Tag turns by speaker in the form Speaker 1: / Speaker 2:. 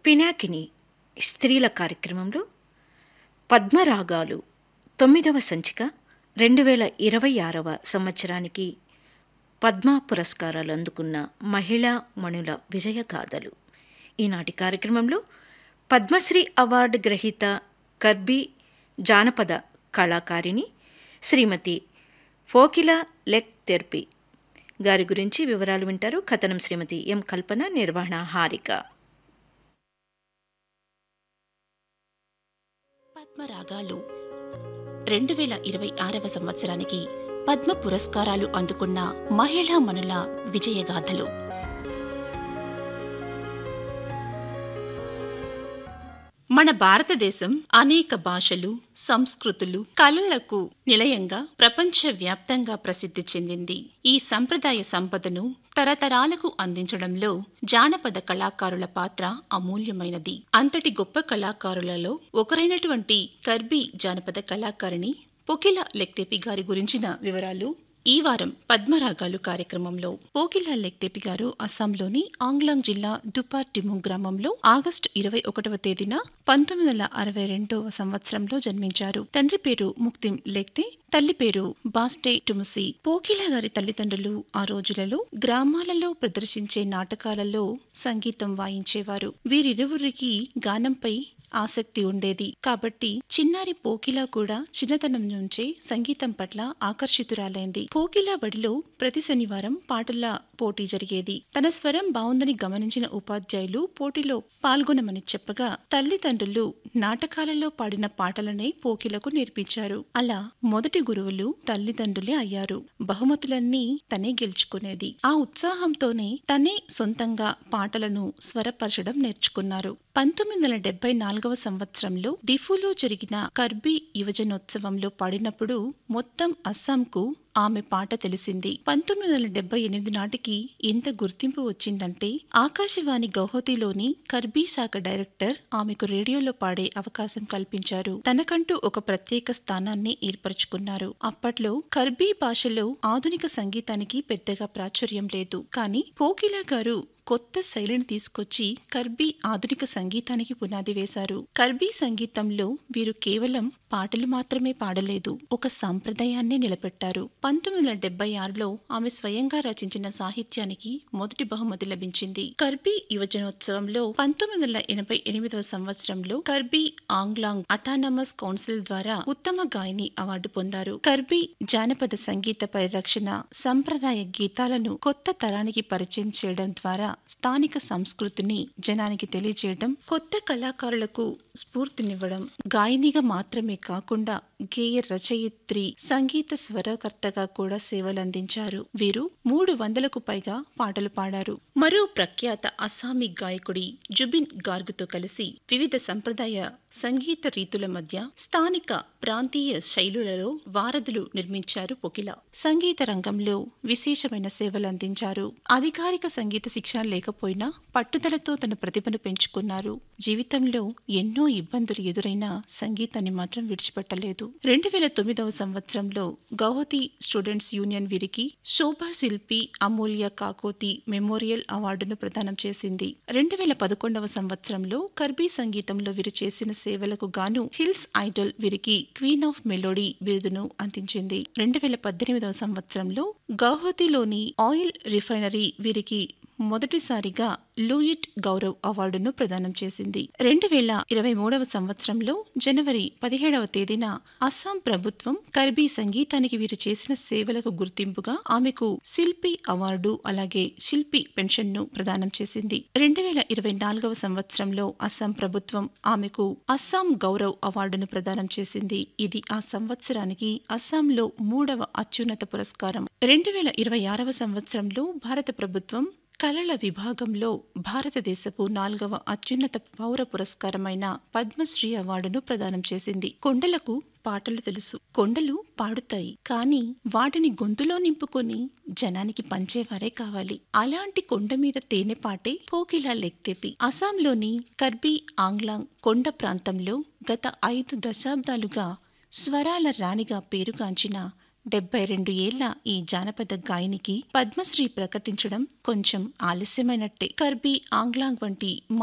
Speaker 1: పినాకిని స్త్రీల కార్యక్రమంలో పద్మరాగాలు తొమ్మిదవ సంచిక రెండు వేల ఇరవై ఆరవ సంవత్సరానికి పద్మ పురస్కారాలు అందుకున్న మహిళా మణుల విజయగాథలు ఈనాటి కార్యక్రమంలో పద్మశ్రీ అవార్డు గ్రహీత కర్బీ జానపద కళాకారిణి శ్రీమతి ఫోకిల లెక్ తెర్పి గారి గురించి వివరాలు వింటారు కథనం శ్రీమతి ఎం కల్పన నిర్వహణ హారిక
Speaker 2: పద్మరాగాలు రెండు వేల ఇరవై ఆరవ సంవత్సరానికి పద్మ పురస్కారాలు అందుకున్న మహిళా మనుల విజయగాథలు మన భారతదేశం అనేక భాషలు సంస్కృతులు కళలకు నిలయంగా ప్రపంచవ్యాప్తంగా ప్రసిద్ధి చెందింది ఈ సంప్రదాయ సంపదను తరతరాలకు అందించడంలో జానపద కళాకారుల పాత్ర అమూల్యమైనది అంతటి గొప్ప కళాకారులలో ఒకరైనటువంటి కర్బీ జానపద కళాకారిణి పొకిల లెక్తేపి గారి గురించిన వివరాలు ఈ వారం పద్మరాగాలు కార్యక్రమంలో పోకిలా లెక్తేపి గారు అస్సాంలోని ఆంగ్లాంగ్ జిల్లా దుపార్ టిము గ్రామంలో ఆగస్టు ఇరవై ఒకటవ తేదీన పంతొమ్మిది వందల అరవై రెండవ సంవత్సరంలో జన్మించారు తండ్రి పేరు ముక్తిం లెక్తే తల్లి పేరు బాస్టే టుముసి పోకిలా గారి తల్లిదండ్రులు ఆ రోజులలో గ్రామాలలో ప్రదర్శించే నాటకాలలో సంగీతం వాయించేవారు వీరిరువురికి గానంపై ఆసక్తి ఉండేది కాబట్టి చిన్నారి పోకిలా కూడా చిన్నతనం నుంచే సంగీతం పట్ల ఆకర్షితురాలైంది పోకిలా బడిలో ప్రతి శనివారం పాటల పోటీ జరిగేది తన స్వరం బావుందని గమనించిన ఉపాధ్యాయులు పోటీలో పాల్గొనమని చెప్పగా తల్లిదండ్రులు నాటకాలలో పాడిన పాటలనే పోకిలకు నేర్పించారు అలా మొదటి గురువులు తల్లిదండ్రులే అయ్యారు బహుమతులన్నీ తనే గెలుచుకునేది ఆ ఉత్సాహంతోనే తనే సొంతంగా పాటలను స్వరపరచడం నేర్చుకున్నారు పంతొమ్మిది వందల డెబ్బై నాలుగవ సంవత్సరంలో డిఫులో జరిగిన కర్బీ యువజనోత్సవంలో పాడినప్పుడు మొత్తం అస్సాంకు ఆమె పాట తెలిసింది పంతొమ్మిది వందల డెబ్బై ఎనిమిది నాటికి ఎంత గుర్తింపు వచ్చిందంటే ఆకాశవాణి గౌహతిలోని కర్బీ శాఖ డైరెక్టర్ ఆమెకు రేడియోలో పాడే అవకాశం కల్పించారు తనకంటూ ఒక ప్రత్యేక స్థానాన్ని ఏర్పరచుకున్నారు అప్పట్లో కర్బీ భాషలో ఆధునిక సంగీతానికి పెద్దగా ప్రాచుర్యం లేదు కానీ పోకిలా గారు కొత్త శైలిని తీసుకొచ్చి కర్బీ ఆధునిక సంగీతానికి పునాది వేశారు కర్బీ సంగీతంలో వీరు కేవలం పాటలు మాత్రమే పాడలేదు ఒక సాంప్రదాయాన్ని నిలబెట్టారు పంతొమ్మిది వందల డెబ్బై ఆరులో ఆమె స్వయంగా రచించిన సాహిత్యానికి మొదటి బహుమతి లభించింది కర్బీ యువజనోత్సవంలో పంతొమ్మిది వందల ఎనభై ఎనిమిదవ సంవత్సరంలో కర్బీ ఆంగ్లాంగ్ అటానమస్ కౌన్సిల్ ద్వారా ఉత్తమ గాయని అవార్డు పొందారు కర్బీ జానపద సంగీత పరిరక్షణ సంప్రదాయ గీతాలను కొత్త తరానికి పరిచయం చేయడం ద్వారా స్థానిక సంస్కృతిని జనానికి తెలియజేయడం కొత్త కళాకారులకు స్ఫూర్తినివ్వడం గాయనిగా మాత్రమే కాకుండా గేయ రచయిత్రి సంగీత స్వరకర్తగా కూడా సేవలందించారు వీరు మూడు వందలకు పైగా పాటలు పాడారు మరో ప్రఖ్యాత అస్సామీ గాయకుడి జుబిన్ గార్గుతో కలిసి వివిధ సంప్రదాయ సంగీత రీతుల మధ్య స్థానిక ప్రాంతీయ శైలులలో వారధులు నిర్మించారు పొకిల సంగీత రంగంలో విశేషమైన సేవలందించారు అధికారిక సంగీత శిక్షణ లేకపోయినా పట్టుదలతో తన ప్రతిభను పెంచుకున్నారు జీవితంలో ఎన్నో ఇబ్బందులు ఎదురైనా సంగీతాన్ని మాత్రం విడిచిపెట్టలేదు రెండు వేల తొమ్మిదవ సంవత్సరంలో గౌహతి స్టూడెంట్స్ యూనియన్ వీరికి శోభా శిల్పి అమూల్య కాకోతి మెమోరియల్ అవార్డును ప్రదానం చేసింది రెండు వేల పదకొండవ సంవత్సరంలో కర్బీ సంగీతంలో వీరు చేసిన సేవలకు గాను హిల్స్ ఐడల్ వీరికి క్వీన్ ఆఫ్ మెలోడీ బిరుదును అందించింది రెండు వేల పద్దెనిమిదవ సంవత్సరంలో గౌహతిలోని ఆయిల్ రిఫైనరీ వీరికి మొదటిసారిగా లూయిట్ గౌరవ్ అవార్డును ప్రదానం చేసింది రెండు వేల ఇరవై మూడవ సంవత్సరంలో జనవరి పదిహేడవ తేదీన అస్సాం ప్రభుత్వం కర్బీ సంగీతానికి వీరు చేసిన సేవలకు గుర్తింపుగా ఆమెకు శిల్పి అవార్డు అలాగే శిల్పి పెన్షన్ ను ప్రదానం చేసింది రెండు వేల ఇరవై నాలుగవ సంవత్సరంలో అస్సాం ప్రభుత్వం ఆమెకు అస్సాం గౌరవ్ అవార్డును ప్రదానం చేసింది ఇది ఆ సంవత్సరానికి అస్సాంలో మూడవ అత్యున్నత పురస్కారం రెండు వేల ఇరవై ఆరవ సంవత్సరంలో భారత ప్రభుత్వం కళల విభాగంలో భారతదేశపు నాలుగవ అత్యున్నత పౌర పురస్కారమైన పద్మశ్రీ అవార్డును ప్రదానం చేసింది కొండలకు పాటలు తెలుసు కొండలు పాడుతాయి కానీ వాటిని గొంతులో నింపుకొని జనానికి పంచేవారే కావాలి అలాంటి కొండ మీద తేనె పాటే పోకిలా లెక్తెపి అస్సాంలోని కర్బీ ఆంగ్లాంగ్ కొండ ప్రాంతంలో గత ఐదు దశాబ్దాలుగా స్వరాల రాణిగా పేరుగాంచిన డెబ్బై రెండు ఏళ్ల ఈ జానపద గాయనికి పద్మశ్రీ ప్రకటించడం కొంచెం ఆలస్యమైనట్టే కర్బీ ఆంగ్లాంగ్ వంటి